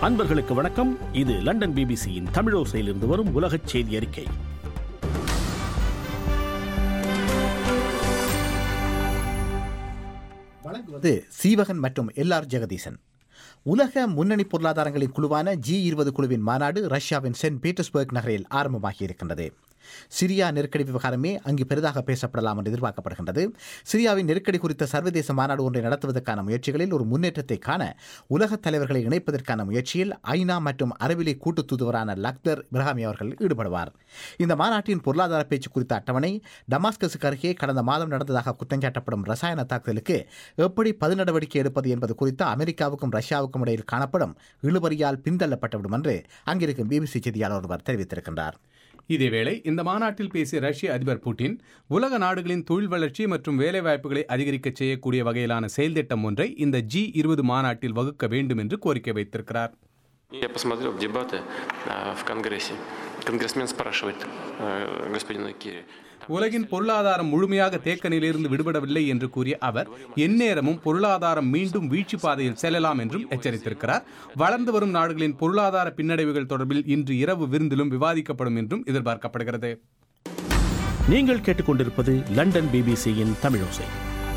அன்பர்களுக்கு வணக்கம் இது லண்டன் பிபிசியின் தமிழோசையிலிருந்து வரும் உலகச் செய்தி அறிக்கை வழங்குவது சீவகன் மற்றும் எல்ஆர் ஜெகதீசன் உலக முன்னணி பொருளாதாரங்களின் குழுவான ஜி இருபது குழுவின் மாநாடு ரஷ்யாவின் சென்ட் பீட்டர்ஸ்பர்க் நகரில் ஆரம்பமாகியிருக்கின்றது சிரியா நெருக்கடி விவகாரமே அங்கு பெரிதாக பேசப்படலாம் என்று எதிர்பார்க்கப்படுகின்றது சிரியாவின் நெருக்கடி குறித்த சர்வதேச மாநாடு ஒன்றை நடத்துவதற்கான முயற்சிகளில் ஒரு முன்னேற்றத்தை காண உலகத் தலைவர்களை இணைப்பதற்கான முயற்சியில் ஐநா மற்றும் அரபிலி கூட்டு தூதுவரான லக்தர் இப்ராஹிமி அவர்கள் ஈடுபடுவார் இந்த மாநாட்டின் பொருளாதார பேச்சு குறித்த அட்டவணை டமாஸ்கஸுக்கு அருகே கடந்த மாதம் நடந்ததாக குற்றஞ்சாட்டப்படும் ரசாயன தாக்குதலுக்கு எப்படி பதில் நடவடிக்கை எடுப்பது என்பது குறித்து அமெரிக்காவுக்கும் ரஷ்யாவுக்கும் இடையில் காணப்படும் இழுபறியால் பின்தள்ளப்பட்டுவிடும் என்று அங்கிருக்கும் பிபிசி செய்தியாளர் ஒருவர் தெரிவித்திருக்கின்றார் இதேவேளை இந்த மாநாட்டில் பேசிய ரஷ்ய அதிபர் புட்டின் உலக நாடுகளின் தொழில் வளர்ச்சி மற்றும் வேலைவாய்ப்புகளை அதிகரிக்க செய்யக்கூடிய வகையிலான செயல்திட்டம் ஒன்றை இந்த ஜி இருபது மாநாட்டில் வகுக்க வேண்டும் என்று கோரிக்கை வைத்திருக்கிறார் Я посмотрел дебаты э, в Конгрессе. Конгрессмен спрашивает э, господина Керри. உலகின் பொருளாதாரம் முழுமையாக தேக்க நிலையிலிருந்து விடுபடவில்லை என்று கூறிய அவர் எந்நேரமும் பொருளாதாரம் மீண்டும் வீழ்ச்சி பாதையில் செல்லலாம் என்றும் எச்சரித்திருக்கிறார் வளர்ந்து வரும் நாடுகளின் பொருளாதார பின்னடைவுகள் தொடர்பில் இன்று இரவு விருந்திலும் விவாதிக்கப்படும் என்றும் எதிர்பார்க்கப்படுகிறது நீங்கள் கேட்டுக்கொண்டிருப்பது லண்டன் பிபிசியின் தமிழோசை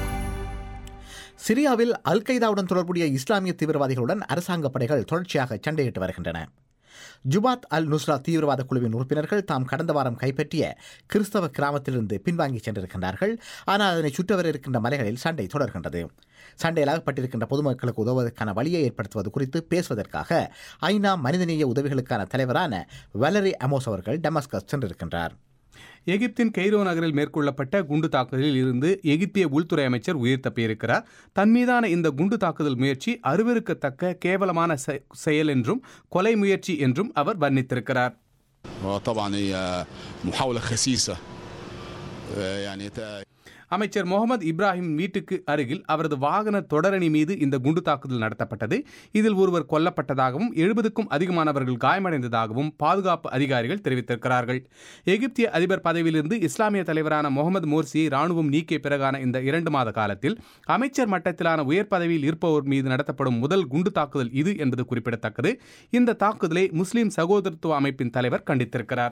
சிரியாவில் அல் கைதாவுடன் தொடர்புடைய இஸ்லாமிய தீவிரவாதிகளுடன் அரசாங்க படைகள் தொடர்ச்சியாக சண்டையிட்டு வருகின்றன ஜுபாத் அல் நுஸ்ரா தீவிரவாத குழுவின் உறுப்பினர்கள் தாம் கடந்த வாரம் கைப்பற்றிய கிறிஸ்தவ கிராமத்திலிருந்து பின்வாங்கி சென்றிருக்கின்றார்கள் ஆனால் அதனை சுற்றவர இருக்கின்ற மலைகளில் சண்டை தொடர்கின்றது சண்டையில் அகப்பட்டிருக்கின்ற பொதுமக்களுக்கு உதவுவதற்கான வழியை ஏற்படுத்துவது குறித்து பேசுவதற்காக ஐநா மனிதநேய உதவிகளுக்கான தலைவரான வலரி அமோஸ் அவர்கள் டெமஸ்கஸ் சென்றிருக்கின்றார் எகிப்தின் கெய்ரோ நகரில் மேற்கொள்ளப்பட்ட குண்டு தாக்குதலில் இருந்து எகிப்திய உள்துறை அமைச்சர் உயிர் தப்பியிருக்கிறார் தன் மீதான இந்த குண்டு தாக்குதல் முயற்சி அருவருக்கத்தக்க கேவலமான செ- செயல் என்றும் கொலை முயற்சி என்றும் அவர் வர்ணித்திருக்கிறார் وطبعا هي محاولة خسيسة آه، يعني تا- அமைச்சர் முகமது இப்ராஹிம் வீட்டுக்கு அருகில் அவரது வாகன தொடரணி மீது இந்த குண்டு தாக்குதல் நடத்தப்பட்டது இதில் ஒருவர் கொல்லப்பட்டதாகவும் எழுபதுக்கும் அதிகமானவர்கள் காயமடைந்ததாகவும் பாதுகாப்பு அதிகாரிகள் தெரிவித்திருக்கிறார்கள் எகிப்திய அதிபர் பதவியிலிருந்து இஸ்லாமிய தலைவரான முகமது மோர்சியை ராணுவம் நீக்கிய பிறகான இந்த இரண்டு மாத காலத்தில் அமைச்சர் மட்டத்திலான உயர் பதவியில் இருப்பவர் மீது நடத்தப்படும் முதல் குண்டு தாக்குதல் இது என்பது குறிப்பிடத்தக்கது இந்த தாக்குதலை முஸ்லிம் சகோதரத்துவ அமைப்பின் தலைவர் கண்டித்திருக்கிறார்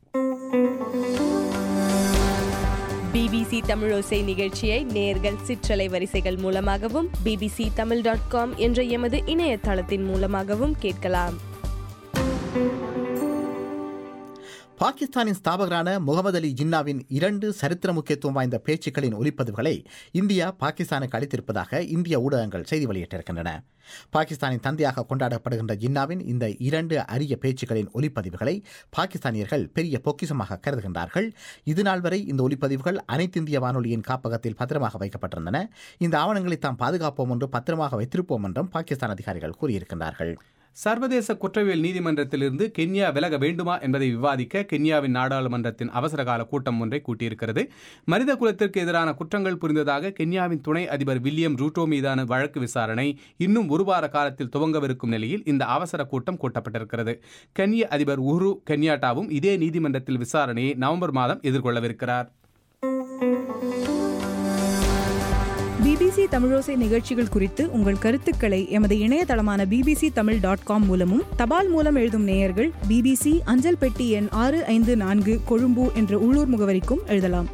பிபிசி தமிழோசை நிகழ்ச்சியை நேர்கள் சிற்றலை வரிசைகள் மூலமாகவும் பிபிசி தமிழ் டாட் காம் என்ற எமது இணையதளத்தின் மூலமாகவும் கேட்கலாம் பாகிஸ்தானின் ஸ்தாபகரான முகமது அலி ஜின்னாவின் இரண்டு சரித்திர முக்கியத்துவம் வாய்ந்த பேச்சுக்களின் ஒலிப்பதிவுகளை இந்தியா பாகிஸ்தானுக்கு அளித்திருப்பதாக இந்திய ஊடகங்கள் செய்தி வெளியிட்டிருக்கின்றன பாகிஸ்தானின் தந்தையாக கொண்டாடப்படுகின்ற ஜின்னாவின் இந்த இரண்டு அரிய பேச்சுக்களின் ஒலிப்பதிவுகளை பாகிஸ்தானியர்கள் பெரிய பொக்கிஷமாக கருதுகின்றார்கள் இதுநாள் வரை இந்த ஒலிப்பதிவுகள் அனைத்திந்திய வானொலியின் காப்பகத்தில் பத்திரமாக வைக்கப்பட்டிருந்தன இந்த ஆவணங்களை தாம் பாதுகாப்போம் என்று பத்திரமாக வைத்திருப்போம் என்றும் பாகிஸ்தான் அதிகாரிகள் கூறியிருக்கின்றார்கள் சர்வதேச குற்றவியல் நீதிமன்றத்திலிருந்து கென்யா விலக வேண்டுமா என்பதை விவாதிக்க கென்யாவின் நாடாளுமன்றத்தின் அவசரகால கூட்டம் ஒன்றை கூட்டியிருக்கிறது மனித குலத்திற்கு எதிரான குற்றங்கள் புரிந்ததாக கென்யாவின் துணை அதிபர் வில்லியம் ரூட்டோ மீதான வழக்கு விசாரணை இன்னும் ஒரு வார காலத்தில் துவங்கவிருக்கும் நிலையில் இந்த அவசர கூட்டம் கூட்டப்பட்டிருக்கிறது கென்ய அதிபர் உஹ்ரு கென்யாட்டாவும் இதே நீதிமன்றத்தில் விசாரணையை நவம்பர் மாதம் எதிர்கொள்ளவிருக்கிறார் பிபிசி தமிழோசை நிகழ்ச்சிகள் குறித்து உங்கள் கருத்துக்களை எமது இணையதளமான பிபிசி தமிழ் டாட் காம் மூலமும் தபால் மூலம் எழுதும் நேயர்கள் பிபிசி அஞ்சல் பெட்டி எண் ஆறு ஐந்து நான்கு கொழும்பு என்ற உள்ளூர் முகவரிக்கும் எழுதலாம்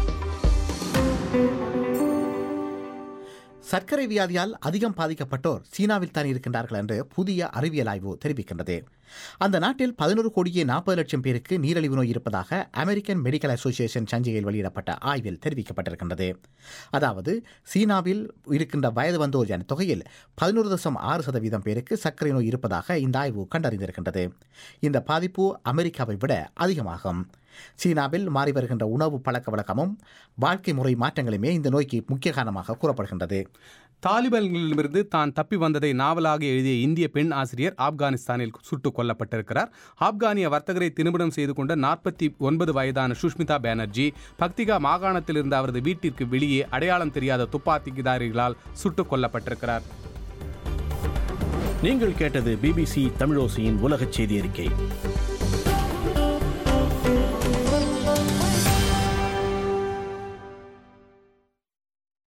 சர்க்கரை வியாதியால் அதிகம் பாதிக்கப்பட்டோர் சீனாவில் தான் இருக்கின்றார்கள் என்று புதிய அறிவியல் ஆய்வு தெரிவிக்கின்றது அந்த நாட்டில் பதினோரு கோடியே நாற்பது லட்சம் பேருக்கு நீரிழிவு நோய் இருப்பதாக அமெரிக்கன் மெடிக்கல் அசோசியேஷன் சஞ்சிகையில் வெளியிடப்பட்ட ஆய்வில் தெரிவிக்கப்பட்டிருக்கின்றது அதாவது சீனாவில் இருக்கின்ற வயது வந்தோர் ஜன தொகையில் பதினோரு தசம் ஆறு சதவீதம் பேருக்கு சர்க்கரை நோய் இருப்பதாக இந்த ஆய்வு கண்டறிந்திருக்கின்றது இந்த பாதிப்பு அமெரிக்காவை விட அதிகமாகும் சீனாவில் மாறி வருகின்ற உணவு பழக்க வழக்கமும் வாழ்க்கை முறை மாற்றங்களுமே இந்த நோய்க்கு முக்கிய காரணமாக கூறப்படுகின்றது தாலிபான்களிடமிருந்து தான் தப்பி வந்ததை நாவலாக எழுதிய இந்திய பெண் ஆசிரியர் ஆப்கானிஸ்தானில் சுட்டுக் கொல்லப்பட்டிருக்கிறார் ஆப்கானிய வர்த்தகரை திருமணம் செய்து கொண்ட நாற்பத்தி ஒன்பது வயதான சுஷ்மிதா பானர்ஜி பக்திகா மாகாணத்தில் இருந்த அவரது வீட்டிற்கு வெளியே அடையாளம் தெரியாத துப்பாக்கிதாரிகளால் சுட்டுக் கொல்லப்பட்டிருக்கிறார் நீங்கள் கேட்டது பிபிசி தமிழோசையின் உலகச் செய்தி அறிக்கை